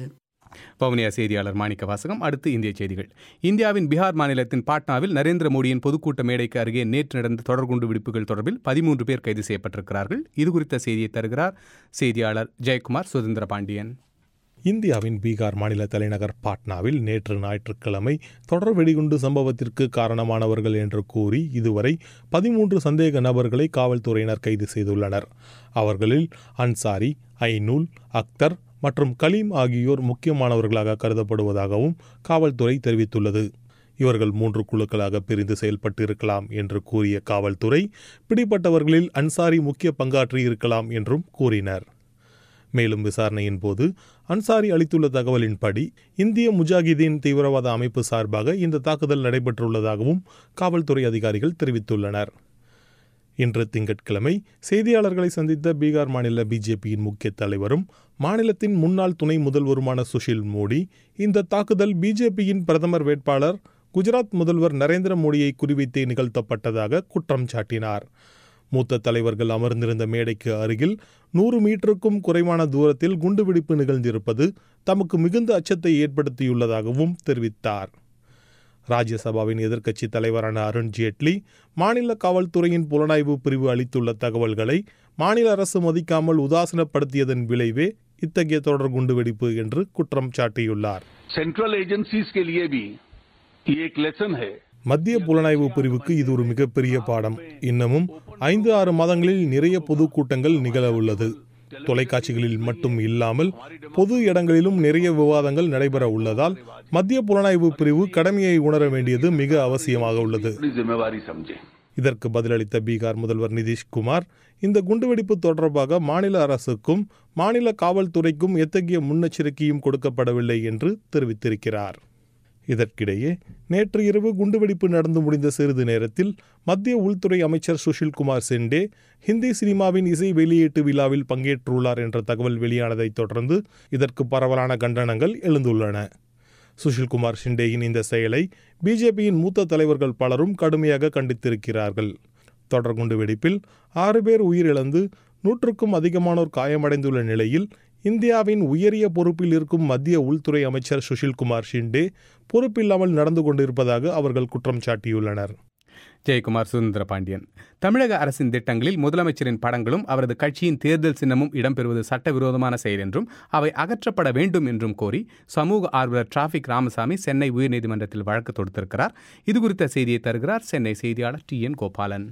பவுனியா செய்தியாளர் மாணிக்க வாசகம் அடுத்து இந்திய செய்திகள் இந்தியாவின் பீகார் மாநிலத்தின் பாட்னாவில் நரேந்திர மோடியின் பொதுக்கூட்ட மேடைக்கு அருகே நேற்று நடந்த தொடர்குண்டு வெடிப்புகள் தொடர்பில் பதிமூன்று பேர் கைது செய்யப்பட்டிருக்கிறார்கள் இது குறித்த செய்தியை தருகிறார் செய்தியாளர் ஜெயக்குமார் சுதந்திர பாண்டியன் இந்தியாவின் பீகார் மாநில தலைநகர் பாட்னாவில் நேற்று ஞாயிற்றுக்கிழமை தொடர் வெடிகுண்டு சம்பவத்திற்கு காரணமானவர்கள் என்று கூறி இதுவரை பதிமூன்று சந்தேக நபர்களை காவல்துறையினர் கைது செய்துள்ளனர் அவர்களில் அன்சாரி ஐநூல் அக்தர் மற்றும் கலீம் ஆகியோர் முக்கியமானவர்களாக கருதப்படுவதாகவும் காவல்துறை தெரிவித்துள்ளது இவர்கள் மூன்று குழுக்களாக பிரிந்து செயல்பட்டு இருக்கலாம் என்று கூறிய காவல்துறை பிடிப்பட்டவர்களில் அன்சாரி முக்கிய பங்காற்றி இருக்கலாம் என்றும் கூறினர் மேலும் விசாரணையின் போது அன்சாரி அளித்துள்ள தகவலின்படி இந்திய முஜாகிதீன் தீவிரவாத அமைப்பு சார்பாக இந்த தாக்குதல் நடைபெற்றுள்ளதாகவும் காவல்துறை அதிகாரிகள் தெரிவித்துள்ளனர் இன்று திங்கட்கிழமை செய்தியாளர்களை சந்தித்த பீகார் மாநில பிஜேபியின் முக்கிய தலைவரும் மாநிலத்தின் முன்னாள் துணை முதல்வருமான சுஷில் மோடி இந்த தாக்குதல் பிஜேபியின் பிரதமர் வேட்பாளர் குஜராத் முதல்வர் நரேந்திர மோடியை குறிவைத்தே நிகழ்த்தப்பட்டதாக குற்றம் சாட்டினார் மூத்த தலைவர்கள் அமர்ந்திருந்த மேடைக்கு அருகில் நூறு மீட்டருக்கும் குறைவான தூரத்தில் குண்டுவெடிப்பு நிகழ்ந்திருப்பது தமக்கு மிகுந்த அச்சத்தை ஏற்படுத்தியுள்ளதாகவும் தெரிவித்தார் ராஜ்யசபாவின் எதிர்க்கட்சித் தலைவரான அருண் ஜேட்லி மாநில காவல்துறையின் புலனாய்வு பிரிவு அளித்துள்ள தகவல்களை மாநில அரசு மதிக்காமல் உதாசனப்படுத்தியதன் விளைவே இத்தகைய தொடர் குண்டுவெடிப்பு என்று குற்றம் சாட்டியுள்ளார் सेंट्रल एजेंसीज के लिए भी ये एक लेसन है மத்திய புலனாய்வு பிரிவுக்கு இது ஒரு மிகப்பெரிய பாடம் இன்னமும் ஐந்து ஆறு மாதங்களில் நிறைய பொதுக்கூட்டங்கள் நிகழ உள்ளது தொலைக்காட்சிகளில் மட்டும் இல்லாமல் பொது இடங்களிலும் நிறைய விவாதங்கள் நடைபெற உள்ளதால் மத்திய புலனாய்வு பிரிவு கடமையை உணர வேண்டியது மிக அவசியமாக உள்ளது अपनी जिम्मेवारी समझे இதற்கு பதிலளித்த பீகார் முதல்வர் நிதிஷ்குமார் இந்த குண்டுவெடிப்பு தொடர்பாக மாநில அரசுக்கும் மாநில காவல்துறைக்கும் எத்தகைய முன்னெச்சரிக்கையும் கொடுக்கப்படவில்லை என்று தெரிவித்திருக்கிறார் இதற்கிடையே நேற்று இரவு குண்டுவெடிப்பு நடந்து முடிந்த சிறிது நேரத்தில் மத்திய உள்துறை அமைச்சர் சுஷில்குமார் செண்டே ஹிந்தி சினிமாவின் இசை வெளியீட்டு விழாவில் பங்கேற்றுள்ளார் என்ற தகவல் வெளியானதைத் தொடர்ந்து இதற்கு பரவலான கண்டனங்கள் எழுந்துள்ளன சுஷில்குமார் ஷிண்டேயின் இந்த செயலை பிஜேபியின் மூத்த தலைவர்கள் பலரும் கடுமையாக கண்டித்திருக்கிறார்கள் தொடர்குண்டு வெடிப்பில் ஆறு பேர் உயிரிழந்து நூற்றுக்கும் அதிகமானோர் காயமடைந்துள்ள நிலையில் இந்தியாவின் உயரிய பொறுப்பில் இருக்கும் மத்திய உள்துறை அமைச்சர் சுஷில்குமார் ஷிண்டே பொறுப்பில்லாமல் நடந்து கொண்டிருப்பதாக அவர்கள் குற்றம் சாட்டியுள்ளனர் ஜெயக்குமார் சுதந்திர பாண்டியன் தமிழக அரசின் திட்டங்களில் முதலமைச்சரின் படங்களும் அவரது கட்சியின் தேர்தல் சின்னமும் இடம்பெறுவது சட்டவிரோதமான செயல் என்றும் அவை அகற்றப்பட வேண்டும் என்றும் கோரி சமூக ஆர்வலர் டிராபிக் ராமசாமி சென்னை உயர்நீதிமன்றத்தில் வழக்கு தொடுத்திருக்கிறார் இது குறித்த செய்தியை தருகிறார் சென்னை செய்தியாளர் டி என் கோபாலன்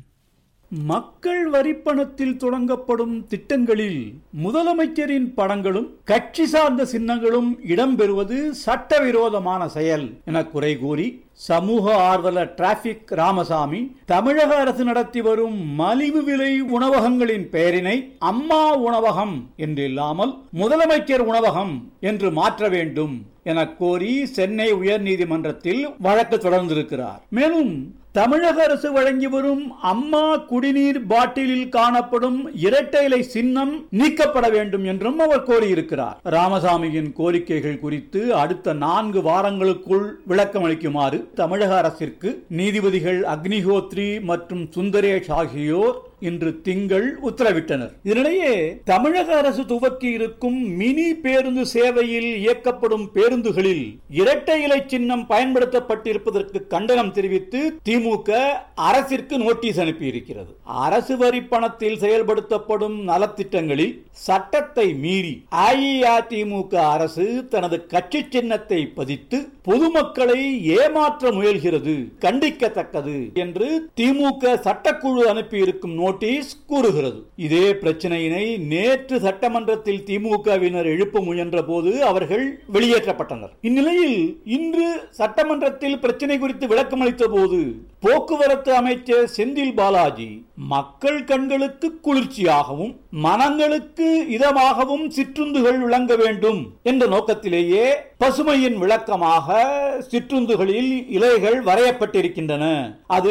மக்கள் வரிப்பணத்தில் தொடங்கப்படும் திட்டங்களில் முதலமைச்சரின் படங்களும் கட்சி சார்ந்த சின்னங்களும் இடம்பெறுவது சட்டவிரோதமான செயல் என குறை கூறி சமூக ஆர்வலர் டிராபிக் ராமசாமி தமிழக அரசு நடத்தி வரும் மலிவு விலை உணவகங்களின் பெயரினை அம்மா உணவகம் என்றில்லாமல் முதலமைச்சர் உணவகம் என்று மாற்ற வேண்டும் என கோரி சென்னை உயர்நீதிமன்றத்தில் வழக்கு தொடர்ந்திருக்கிறார் மேலும் தமிழக அரசு வழங்கி வரும் அம்மா குடிநீர் பாட்டிலில் காணப்படும் இரட்டை இலை சின்னம் நீக்கப்பட வேண்டும் என்றும் அவர் கோரியிருக்கிறார் ராமசாமியின் கோரிக்கைகள் குறித்து அடுத்த நான்கு வாரங்களுக்குள் விளக்கம் அளிக்குமாறு தமிழக அரசிற்கு நீதிபதிகள் அக்னிஹோத்ரி மற்றும் சுந்தரேஷ் ஆகியோர் இன்று திங்கள் உத்தரவிட்டனர் இதனிடையே தமிழக அரசு துவக்கி இருக்கும் மினி பேருந்து சேவையில் இயக்கப்படும் பேருந்துகளில் இரட்டை இலை சின்னம் பயன்படுத்தப்பட்டிருப்பதற்கு கண்டனம் தெரிவித்து திமுக அரசிற்கு நோட்டீஸ் அனுப்பியிருக்கிறது அரசு வரி பணத்தில் செயல்படுத்தப்படும் நலத்திட்டங்களில் சட்டத்தை மீறி அஇஅதிமுக அரசு தனது கட்சி சின்னத்தை பதித்து பொதுமக்களை ஏமாற்ற முயல்கிறது கண்டிக்கத்தக்கது என்று திமுக சட்டக்குழு அனுப்பியிருக்கும் நோட்டீஸ் கூறுகிறது இதே பிரச்சனையினை நேற்று சட்டமன்றத்தில் திமுகவினர் எழுப்ப முயன்ற போது அவர்கள் வெளியேற்றப்பட்டனர் இந்நிலையில் இன்று சட்டமன்றத்தில் பிரச்சனை குறித்து விளக்கம் அளித்த போது போக்குவரத்து அமைச்சர் செந்தில் பாலாஜி மக்கள் கண்களுக்கு குளிர்ச்சியாகவும் மனங்களுக்கு இதமாகவும் சிற்றுந்துகள் விளங்க வேண்டும் என்ற நோக்கத்திலேயே பசுமையின் விளக்கமாக சிற்றுந்துகளில் இலைகள் வரையப்பட்டிருக்கின்றன அது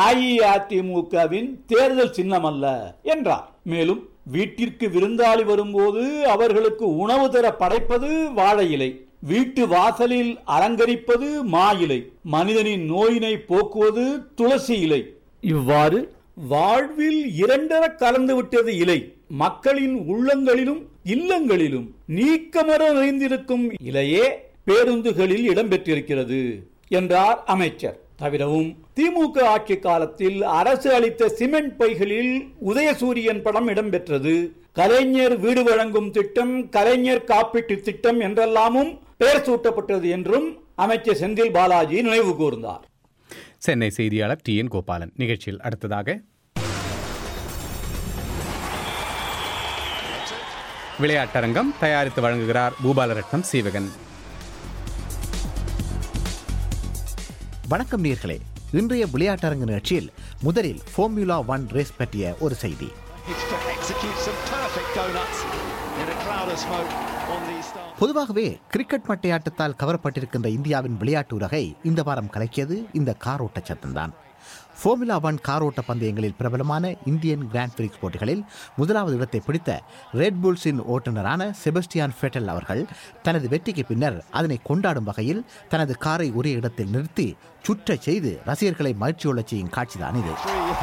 அஇஅதிமுகவின் தேர்தல் சின்னம் அல்ல என்றார் மேலும் வீட்டிற்கு விருந்தாளி வரும்போது அவர்களுக்கு உணவு தர படைப்பது வாழை இலை வீட்டு வாசலில் அலங்கரிப்பது மா இலை மனிதனின் நோயினை போக்குவது துளசி இலை இவ்வாறு வாழ்வில் இரண்டர கலந்து விட்டது இலை மக்களின் உள்ளங்களிலும் இல்லங்களிலும் நீக்கமர நிறைந்திருக்கும் இலையே பேருந்துகளில் இடம்பெற்றிருக்கிறது என்றார் அமைச்சர் தவிரவும் திமுக ஆட்சி காலத்தில் அரசு அளித்த சிமெண்ட் பைகளில் உதயசூரியன் படம் இடம்பெற்றது கலைஞர் வீடு வழங்கும் திட்டம் கலைஞர் காப்பீட்டு திட்டம் என்றெல்லாமும் பெயர் சூட்டப்பட்டது என்றும் அமைச்சர் செந்தில் பாலாஜி நினைவு கூர்ந்தார் சென்னை செய்தியாளர் டி என் கோபாலன் நிகழ்ச்சியில் அடுத்ததாக விளையாட்டரங்கம் தயாரித்து வழங்குகிறார் பூபாலரட்னம் சீவகன் வணக்கம் நேர்களே இன்றைய விளையாட்டரங்கு நிகழ்ச்சியில் முதலில் ஃபார்முலா ஒன் ரேஸ் பற்றிய ஒரு செய்தி பொதுவாகவே கிரிக்கெட் மட்டையாட்டத்தால் கவரப்பட்டிருக்கின்ற இந்தியாவின் விளையாட்டு உலகை இந்த வாரம் கலக்கியது இந்த காரோட்ட சத்தம்தான் ஃபார்முலா ஒன் காரோட்ட பந்தயங்களில் பிரபலமான இந்தியன் கிராண்ட் பிரிக்ஸ் போட்டிகளில் முதலாவது இடத்தை பிடித்த ரெட் புல்ஸின் ஓட்டுநரான செபஸ்டியான் ஃபெட்டல் அவர்கள் தனது வெற்றிக்கு பின்னர் அதனை கொண்டாடும் வகையில் தனது காரை ஒரே இடத்தில் நிறுத்தி சுற்றச் செய்து ரசிகர்களை மகிழ்ச்சியுள்ளச் செய்யும் காட்சிதான் இது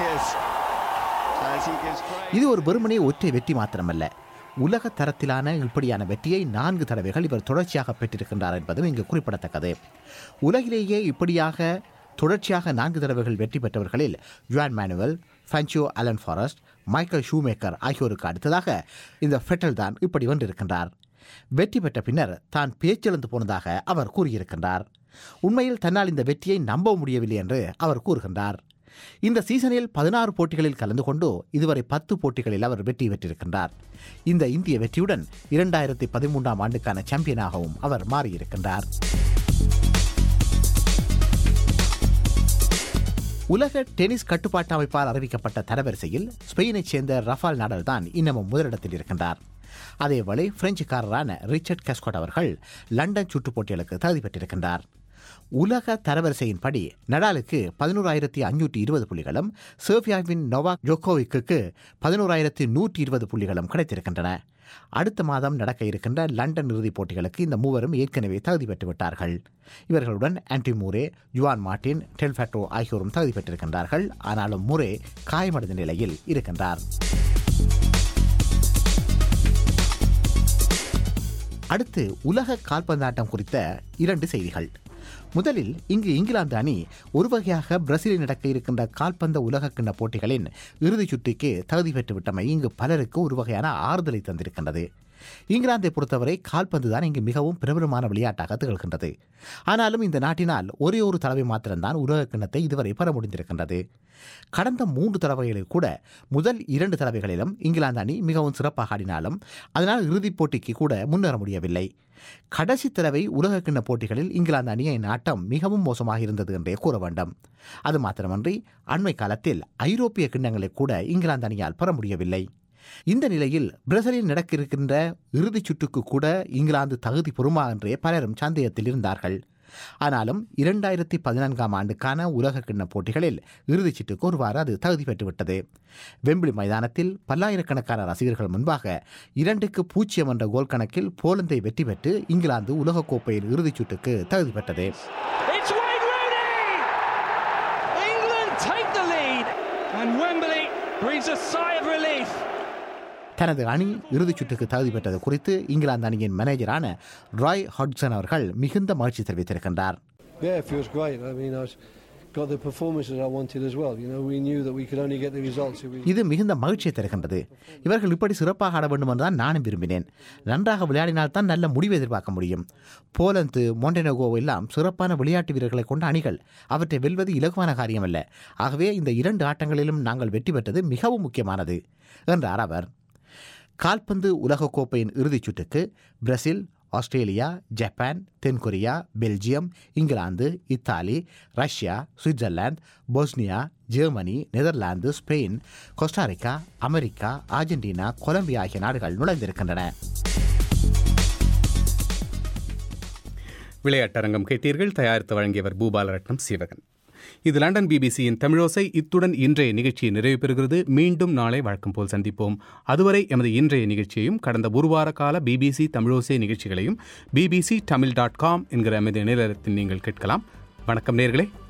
இது ஒரு வெறுமனே ஒற்றை வெற்றி மாத்திரமல்ல உலக தரத்திலான இப்படியான வெற்றியை நான்கு தடவைகள் இவர் தொடர்ச்சியாக பெற்றிருக்கின்றார் என்பதும் இங்கு குறிப்பிடத்தக்கது உலகிலேயே இப்படியாக தொடர்ச்சியாக நான்கு தடவைகள் வெற்றி பெற்றவர்களில் Juan Manuel Fangio Alain Prost Michael Schumacher ஆகியோருக்கு அடுத்ததாக இந்த ஃபெட்டல் தான் இப்படி வென்றிருக்கின்றார் வெற்றி பெற்ற பின்னர் தான் பேச்சிழந்து போனதாக அவர் கூறியிருக்கின்றார் உண்மையில் தன்னால் இந்த வெற்றியை நம்ப முடியவில்லை என்று அவர் கூறுகின்றார் இந்த சீசனில் பதினாறு போட்டிகளில் கலந்து கொண்டு இதுவரை பத்து போட்டிகளில் அவர் வெற்றி பெற்றிருக்கின்றார் இந்த இந்திய வெற்றியுடன் இரண்டாயிரத்தி பதிமூன்றாம் ஆண்டுக்கான சாம்பியனாகவும் அவர் மாறியிருக்கின்றார் உலக டென்னிஸ் கட்டுப்பாட்டு அமைப்பால் அறிவிக்கப்பட்ட தரவரிசையில் ஸ்பெயினைச் சேர்ந்த ரஃபால் நாடல் தான் இன்னமும் முதலிடத்தில் இருக்கின்றார் அதேவேளை பிரெஞ்சுக்காரரான ரிச்சர்ட் கஸ்கோட் அவர்கள் லண்டன் சுற்றுப் போட்டிகளுக்கு தகுதி பெற்றிருக்கின்றார் உலக தரவரிசையின்படி நடாலுக்கு பதினோராயிரத்தி அஞ்சூற்றி இருபது புள்ளிகளும் சர்பியாவின் நொவாக் ஜோக்கோவிக்கு பதினோராயிரத்தி நூற்றி இருபது புள்ளிகளும் கிடைத்திருக்கின்றன அடுத்த மாதம் நடக்க இருக்கின்ற லண்டன் இறுதிப் போட்டிகளுக்கு இந்த மூவரும் ஏற்கனவே தகுதி பெற்று விட்டார்கள் இவர்களுடன் Andy Murray Juan Martin del Potro ஆகியோரும் தகுதி பெற்றிருக்கின்றார்கள் ஆனாலும் மூரே காயமடைந்த நிலையில் இருக்கின்றார் அடுத்து உலக கால்பந்தாட்டம் குறித்த இரண்டு செய்திகள் முதலில் இங்கு இங்கிலாந்து அணி ஒரு வகையாக பிரேசிலில் நடக்க இருக்கின்ற கால்பந்த உலகக்கிண்ண போட்டிகளின் இறுதிச் சுற்றுக்கு தகுதி பெற்றுவிட்டமை இங்கு பலருக்கு ஒரு வகையான ஆறுதலை தந்திருக்கின்றது இங்கிலாந்தை பொறுத்தவரை கால்பந்து தான் இங்கு மிகவும் பிரபலமான விளையாட்டாக திகழ்கின்றது ஆனாலும் இந்த நாட்டினால் ஒரே ஒரு தடவை மாத்திரம்தான் உலக கிண்ணத்தை இதுவரை பெற முடிந்திருக்கின்றது கடந்த மூன்று தடவைகளில் கூட முதல் இரண்டு தடவைகளிலும் இங்கிலாந்து அணி மிகவும் சிறப்பாக ஆடினாலும் அதனால் இறுதிப் போட்டிக்கு கூட முன்னேற முடியவில்லை கடைசி தடவை உலக கிண்ண போட்டிகளில் இங்கிலாந்து அணியின் ஆட்டம் மிகவும் மோசமாக இருந்தது என்றே கூற வேண்டும் அது மாத்திரமன்றி அண்மை காலத்தில் ஐரோப்பிய கிண்ணங்களை கூட இங்கிலாந்து அணியால் பெற முடியவில்லை இந்த நிலையில் பிரேசிலில் நடக்க இருக்கின்ற இறுதிச் சுற்றுக்கு கூட இங்கிலாந்து தகுதி பெறுமா என்றே பலரும் சந்தேகத்தில் இருந்தார்கள் ஆனாலும் இரண்டாயிரத்தி பதினான்காம் ஆண்டுக்கான உலக கிண்ண போட்டிகளில் இறுதிச் சுற்றுக்கு ஒருவாறு அது தகுதி பெற்றுவிட்டது வெம்பிளி மைதானத்தில் பல்லாயிரக்கணக்கான ரசிகர்கள் முன்பாக இரண்டுக்கு பூஜ்ஜியம் என்ற கோல் கணக்கில் போலந்தை வெற்றி பெற்று இங்கிலாந்து உலகக்கோப்பையில் இறுதிச் சுற்றுக்கு தகுதி பெற்றது It's Wayne Rooney! England take the lead, and Wembley breathes a sigh of relief. தனது அணி இறுதிச் சுற்றுக்கு தகுதி பெற்றது குறித்து இங்கிலாந்து அணியின் மேனேஜரான ராய் ஹாட்சன் அவர்கள் மிகுந்த மகிழ்ச்சி தெரிவித்திருக்கின்றார் Yeah, it feels great. I mean, I was, got the performances I wanted as well. You know, we knew that we could only get the results if we. இது மிகுந்த மகிழ்ச்சியை தருகின்றது இவர்கள் இப்படி சிறப்பாக ஆட வேண்டும் என்று தான் நானும் விரும்பினேன் நன்றாக விளையாடினால் தான் நல்ல முடிவை எதிர்பார்க்க முடியும் போலந்து மொண்டெனகோ எல்லாம் சிறப்பான விளையாட்டு வீரர்களை கொண்ட அணிகள் அவற்றை வெல்வது இலகுவான காரியமல்ல ஆகவே இந்த இரண்டு ஆட்டங்களிலும் நாங்கள் வெற்றி பெற்றது மிகவும் முக்கியமானது என்றார் அவர் கால்பந்து உலகக்கோப்பையின் இறுதிச் சுற்றுக்கு பிரேசில் ஆஸ்திரேலியா ஜப்பான் தென்கொரியா Belgium England Italy Russia Switzerland Bosnia Germany Netherlands Spain Costa Rica America Argentina Colombia ஆகிய நாடுகள் நுழைந்திருக்கின்றன விளையாட்டரங்கம் கேட்டீர்கள் தயாரித்து வழங்கியவர் பூபாலரட்னம் சிவகன் இது லண்டன் பிபிசியின் தமிழோசை இத்துடன் இன்றைய நிகழ்ச்சி நிறைவு பெறுகிறது மீண்டும் நாளை வழக்கம் போல் சந்திப்போம் அதுவரை எமது இன்றைய நிகழ்ச்சியையும் கடந்த ஒரு வார கால பிபிசி தமிழோசை நிகழ்ச்சிகளையும் பிபிசி தமிழ் டாட் காம் என்கிற எமது இணையதளத்தில் நீங்கள் கேட்கலாம் வணக்கம் நேர்களே